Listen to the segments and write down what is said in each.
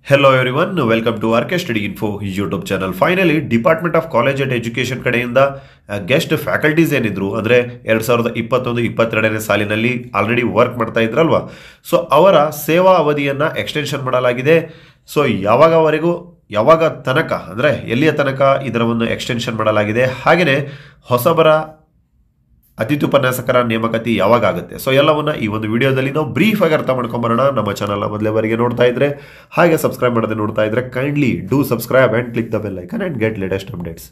hello everyone welcome to R K study info YouTube channel finally department of college and education ಕಡೆಯಿಂದ guest faculties ಏನಿದ್ರು ಅಂದರೆ ಎರಡು ಸಾವಿರದ ಇಪ್ಪತ್ತೊಂದು ಇಪ್ಪತ್ತೆರಡನೇ ಸಾಲಿನಲ್ಲಿ ಆಲ್ರೆಡಿ ವರ್ಕ್ ಮಾಡ್ತಾ ಇದ್ರಲ್ವಾ ಸೊ ಅವರ ಸೇವಾ ಅವಧಿಯನ್ನು ಎಕ್ಸ್ಟೆನ್ಷನ್ ಮಾಡಲಾಗಿದೆ ಸೊ ಯಾವಾಗವರೆಗೂ ಯಾವಾಗ ತನಕ ಅಂದರೆ ಎಲ್ಲಿಯ ತನಕ ಇದರ ಒಂದು ಎಕ್ಸ್ಟೆನ್ಷನ್ ಮಾಡಲಾಗಿದೆ ಹಾಗೆಯೇ ಹೊಸಬರ ಅತಿಥಿ ಉಪನ್ಯಾಸಕರ ನೇಮಕಾತಿ ಯಾವಾಗ ಆಗುತ್ತೆ ಸೊ ಎಲ್ಲವನ್ನ ಈ ಒಂದು ವಿಡಿಯೋದಲ್ಲಿ ನಾವು ಬ್ರೀಫ್ ಆಗಿ ಅರ್ಥ ಮಾಡ್ಕೊಂಬರೋಣ ನಮ್ಮ ಚಾನಲ್ನ ಮೊದಲೇವರೆಗೆ ನೋಡ್ತಾ ಇದ್ರೆ ಹಾಗೆ ಸಬ್ಸ್ಕ್ರೈಬ್ ಮಾಡದೆ ನೋಡ್ತಾ ಇದ್ರೆ kindly do subscribe and click the bell icon and get latest updates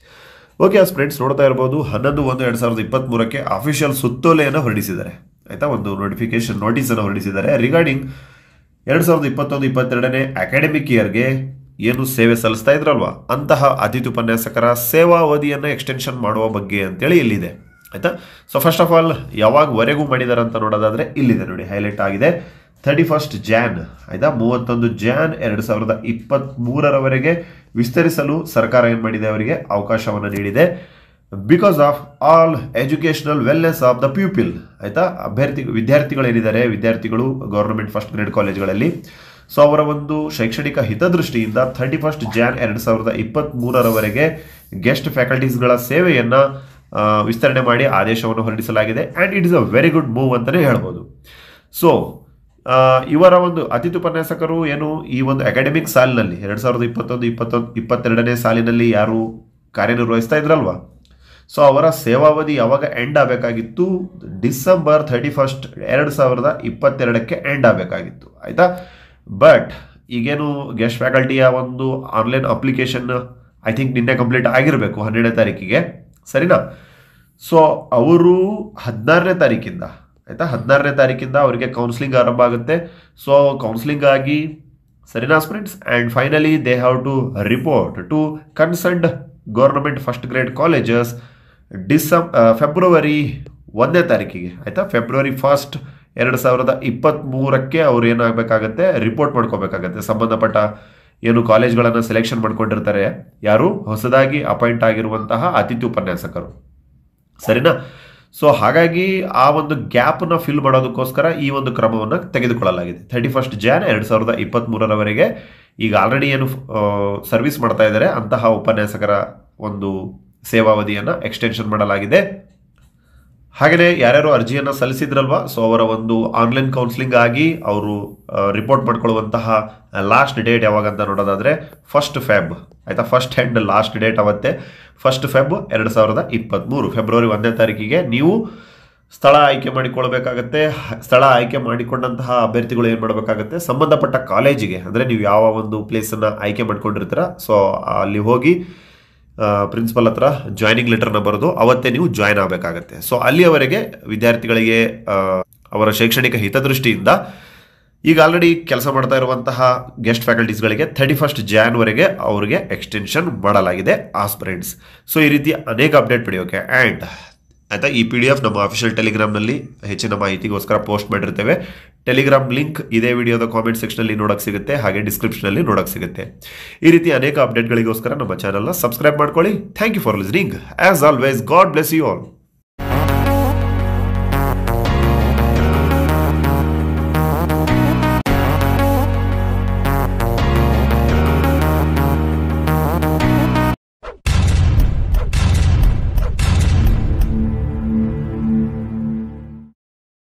okay as friends ನೋಡ್ತಾ ಇರ್ಬೋದು ಹನ್ನೊಂದು ಒಂದು ಎರಡು ಸಾವಿರದ ಇಪ್ಪತ್ತ್ಮೂರಕ್ಕೆ ಅಫಿಷಿಯಲ್ ಸುತ್ತೋಲೆಯನ್ನು ಹೊರಡಿಸಿದ್ದಾರೆ ಆಯಿತಾ ಒಂದು ನೋಟಿಫಿಕೇಶನ್ ನೋಟಿಸನ್ನು ಹೊರಡಿಸಿದ್ದಾರೆ ರಿಗಾರ್ಡಿಂಗ್ ಎರಡು ಸಾವಿರದ ಇಪ್ಪತ್ತೊಂದು ಇಪ್ಪತ್ತೆರಡನೇ ಅಕಾಡೆಮಿಕ್ ಇಯರ್ಗೆ ಏನು ಸೇವೆ ಸಲ್ಲಿಸ್ತಾ ಇದ್ರಲ್ವಾ ಅಂತಹ ಅತಿಥಿ ಉಪನ್ಯಾಸಕರ ಸೇವಾ ಅವಧಿಯನ್ನು ಎಕ್ಸ್ಟೆನ್ಷನ್ ಮಾಡುವ ಬಗ್ಗೆ ಅಂತೇಳಿ ಇಲ್ಲಿದೆ ಆಯಿತಾ ಸೊ ಫಸ್ಟ್ ಆಫ್ ಆಲ್ ಯಾವಾಗವರೆಗೂ ಮಾಡಿದ್ದಾರೆ ಅಂತ ನೋಡೋದಾದರೆ ಇಲ್ಲಿದೆ ನೋಡಿ ಹೈಲೈಟ್ ಆಗಿದೆ ಥರ್ಟಿ ಫಸ್ಟ್ ಜಾನ್ ಆಯಿತಾ ಮೂವತ್ತೊಂದು ಜಾನ್ ಎರಡು ಸಾವಿರದ ಇಪ್ಪತ್ತ್ಮೂರರವರೆಗೆ ವಿಸ್ತರಿಸಲು ಸರ್ಕಾರ ಏನು ಮಾಡಿದೆ ಅವರಿಗೆ ಅವಕಾಶವನ್ನು ನೀಡಿದೆ because of all educational wellness of the pupil ಆಯಿತಾ ಅಭ್ಯರ್ಥಿ ವಿದ್ಯಾರ್ಥಿಗಳೇನಿದ್ದಾರೆ ವಿದ್ಯಾರ್ಥಿಗಳು ಗೌರ್ಮೆಂಟ್ ಫಸ್ಟ್ ಗ್ರೇಡ್ ಕಾಲೇಜ್ಗಳಲ್ಲಿ ಸೊ ಅವರ ಒಂದು ಶೈಕ್ಷಣಿಕ ಹಿತದೃಷ್ಟಿಯಿಂದ ಥರ್ಟಿ ಫಸ್ಟ್ ಜಾನ್ ಎರಡು ಸಾವಿರದ ಇಪ್ಪತ್ತ್ಮೂರರವರೆಗೆ ಗೆಸ್ಟ್ ಫ್ಯಾಕಲ್ಟೀಸ್ಗಳ ಸೇವೆಯನ್ನು ವಿಸ್ತರಣೆ ಮಾಡಿ ಆದೇಶವನ್ನು ಹೊರಡಿಸಲಾಗಿದೆ and it is a very good move ಅಂತಲೇ ಹೇಳ್ಬೋದು ಸೊ ಇವರ ಒಂದು ಅತಿಥಿ ಉಪನ್ಯಾಸಕರು ಏನು ಈ ಒಂದು ಅಕಾಡೆಮಿಕ್ ಸಾಲಿನಲ್ಲಿ ಎರಡು ಸಾವಿರದ ಇಪ್ಪತ್ತೊಂದು ಇಪ್ಪತ್ತೊಂದು ಇಪ್ಪತ್ತೆರಡನೇ ಸಾಲಿನಲ್ಲಿ ಯಾರು ಕಾರ್ಯನಿರ್ವಹಿಸ್ತಾ ಇದ್ರಲ್ವಾ ಸೊ ಅವರ ಸೇವಾವಧಿ ಯಾವಾಗ ಎಂಡ್ ಆಗಬೇಕಾಗಿತ್ತು ಡಿಸೆಂಬರ್ ಥರ್ಟಿ ಫಸ್ಟ್ ಎರಡು ಸಾವಿರದ ಇಪ್ಪತ್ತೆರಡಕ್ಕೆ ಎಂಡ್ ಆಗಬೇಕಾಗಿತ್ತು ಆಯಿತಾ ಬಟ್ ಈಗೇನು ಗೆಸ್ಟ್ ಫ್ಯಾಕಲ್ಟಿಯ ಒಂದು ಆನ್ಲೈನ್ ಅಪ್ಲಿಕೇಶನ್ ಐ ಥಿಂಕ್ ನಿನ್ನೆ ಕಂಪ್ಲೀಟ್ ಆಗಿರಬೇಕು ಹನ್ನೆರಡನೇ ತಾರೀಕಿಗೆ ಸರಿನಾ ಸೊ ಅವರು ಹದಿನಾರನೇ ತಾರೀಕಿಂದ ಆಯಿತಾ ಹದಿನಾರನೇ ತಾರೀಕಿಂದ ಅವರಿಗೆ ಕೌನ್ಸಿಲಿಂಗ್ ಆರಂಭ ಆಗುತ್ತೆ ಸೊ ಕೌನ್ಸಿಲಿಂಗ್ ಆಗಿ ಸರಿನಾ friends and finally they have to report to concerned government first grade colleges ಡಿಸಂ ಫೆಬ್ರವರಿ ಒಂದನೇ ತಾರೀಕಿಗೆ ಆಯಿತಾ ಫೆಬ್ರವರಿ ಫಸ್ಟ್ ಎರಡು ಸಾವಿರದ ಇಪ್ಪತ್ತ್ಮೂರಕ್ಕೆ ಅವ್ರು ಏನಾಗಬೇಕಾಗತ್ತೆ ರಿಪೋರ್ಟ್ ಮಾಡ್ಕೋಬೇಕಾಗತ್ತೆ ಸಂಬಂಧಪಟ್ಟ ಏನು ಕಾಲೇಜ್ಗಳನ್ನು ಸೆಲೆಕ್ಷನ್ ಮಾಡ್ಕೊಂಡಿರ್ತಾರೆ ಯಾರು ಹೊಸದಾಗಿ ಅಪಾಯಿಂಟ್ ಆಗಿರುವಂತಹ ಅತಿಥಿ ಉಪನ್ಯಾಸಕರು ಸರಿನಾ ಸೊ ಹಾಗಾಗಿ ಆ ಒಂದು ಗ್ಯಾಪನ್ನು ಫಿಲ್ ಮಾಡೋದಕ್ಕೋಸ್ಕರ ಈ ಒಂದು ಕ್ರಮವನ್ನು ತೆಗೆದುಕೊಳ್ಳಲಾಗಿದೆ ಥರ್ಟಿ ಫಸ್ಟ್ ಜಾನ್ ಎರಡು ಸಾವಿರದ ಇಪ್ಪತ್ತ್ಮೂರರವರೆಗೆ ಈಗ ಆಲ್ರೆಡಿ ಏನು ಸರ್ವಿಸ್ ಮಾಡ್ತಾ ಇದ್ದಾರೆ ಅಂತಹ ಉಪನ್ಯಾಸಕರ ಒಂದು ಸೇವಾವಧಿಯನ್ನು ಎಕ್ಸ್ಟೆನ್ಷನ್ ಮಾಡಲಾಗಿದೆ ಹಾಗೆಯೇ ಯಾರ್ಯಾರು ಅರ್ಜಿಯನ್ನು ಸಲ್ಲಿಸಿದ್ರಲ್ವಾ ಸೊ ಅವರ ಒಂದು ಆನ್ಲೈನ್ ಕೌನ್ಸಿಲಿಂಗ್ ಆಗಿ ಅವರು ರಿಪೋರ್ಟ್ ಮಾಡ್ಕೊಳ್ಳುವಂತಹ ಲಾಸ್ಟ್ ಡೇಟ್ ಯಾವಾಗ ಅಂತ ನೋಡೋದಾದರೆ ಫಸ್ಟ್ ಫೆಬ್ ಆಯಿತಾ ಫಸ್ಟ್ ಆ್ಯಂಡ್ ಲಾಸ್ಟ್ ಡೇಟ್ ಅವತ್ತೇ ಫಸ್ಟ್ ಫೆಬ್ ಎರಡು ಸಾವಿರದ ಇಪ್ಪತ್ತ್ಮೂರು ಫೆಬ್ರವರಿ ಒಂದನೇ ತಾರೀಕಿಗೆ ನೀವು ಸ್ಥಳ ಆಯ್ಕೆ ಮಾಡಿಕೊಳ್ಬೇಕಾಗತ್ತೆ ಸ್ಥಳ ಆಯ್ಕೆ ಮಾಡಿಕೊಂಡಂತಹ ಅಭ್ಯರ್ಥಿಗಳು ಏನು ಮಾಡಬೇಕಾಗತ್ತೆ ಸಂಬಂಧಪಟ್ಟ ಕಾಲೇಜಿಗೆ ಅಂದರೆ ನೀವು ಯಾವ ಒಂದು ಪ್ಲೇಸನ್ನು ಆಯ್ಕೆ ಮಾಡ್ಕೊಂಡಿರ್ತೀರ ಸೊ ಅಲ್ಲಿ ಹೋಗಿ ಪ್ರಿನ್ಸಿಪಲ್ ಹತ್ರ ಜಾಯ್ನಿಂಗ್ ಲೆಟರ್ನ ಬರೆದು ಅವತ್ತೇ ನೀವು ಜಾಯ್ನ್ ಆಗಬೇಕಾಗತ್ತೆ ಸೊ ಅಲ್ಲಿಯವರೆಗೆ ವಿದ್ಯಾರ್ಥಿಗಳಿಗೆ ಅವರ ಶೈಕ್ಷಣಿಕ ಹಿತದೃಷ್ಟಿಯಿಂದ ಈಗ ಆಲ್ರೆಡಿ ಕೆಲಸ ಮಾಡ್ತಾ ಇರುವಂತಹ ಗೆಸ್ಟ್ ಫ್ಯಾಕಲ್ಟೀಸ್ಗಳಿಗೆ ಥರ್ಟಿ ಫಸ್ಟ್ ಜಾನ್ವರೆಗೆ ಅವರಿಗೆ ಎಕ್ಸ್ಟೆನ್ಷನ್ ಮಾಡಲಾಗಿದೆ ಆಸ್ಪಿರೆಂಟ್ಸ್ ಸೊ ಈ ರೀತಿ ಅನೇಕ ಅಪ್ಡೇಟ್ ಪಡೆಯೋಕೆ ಆ್ಯಂಡ್ ಆಯಿತಾ ಈ ಪಿ ಡಿ ಎಫ್ ನಮ್ಮ ಅಫಿಷಿಯಲ್ ಟೆಲಿಗ್ರಾಮ್ನಲ್ಲಿ ಹೆಚ್ಚಿನ ಮಾಹಿತಿಗೋಸ್ಕರ ಪೋಸ್ಟ್ ಮಾಡಿರ್ತೇವೆ ಟೆಲಿಗ್ರಾಮ್ ಲಿಂಕ್ ಇದೇ ವಿಡಿಯೋದ ಕಾಮೆಂಟ್ ಸೆಕ್ಷನಲ್ಲಿ ನೋಡೋಕೆ ಸಿಗುತ್ತೆ ಹಾಗೆ ಡಿಸ್ಕ್ರಿಪ್ಷನಲ್ಲಿ ನೋಡೋಕೆ ಸಿಗುತ್ತೆ ಈ ರೀತಿ ಅನೇಕ ಅಪ್ಡೇಟ್ಗಳಿಗೋಸ್ಕರ ನಮ್ಮ ಚಾನಲ್ನ ಸಬ್ಸ್ಕ್ರೈಬ್ ಮಾಡ್ಕೊಳ್ಳಿ thank you for listening as always God bless you all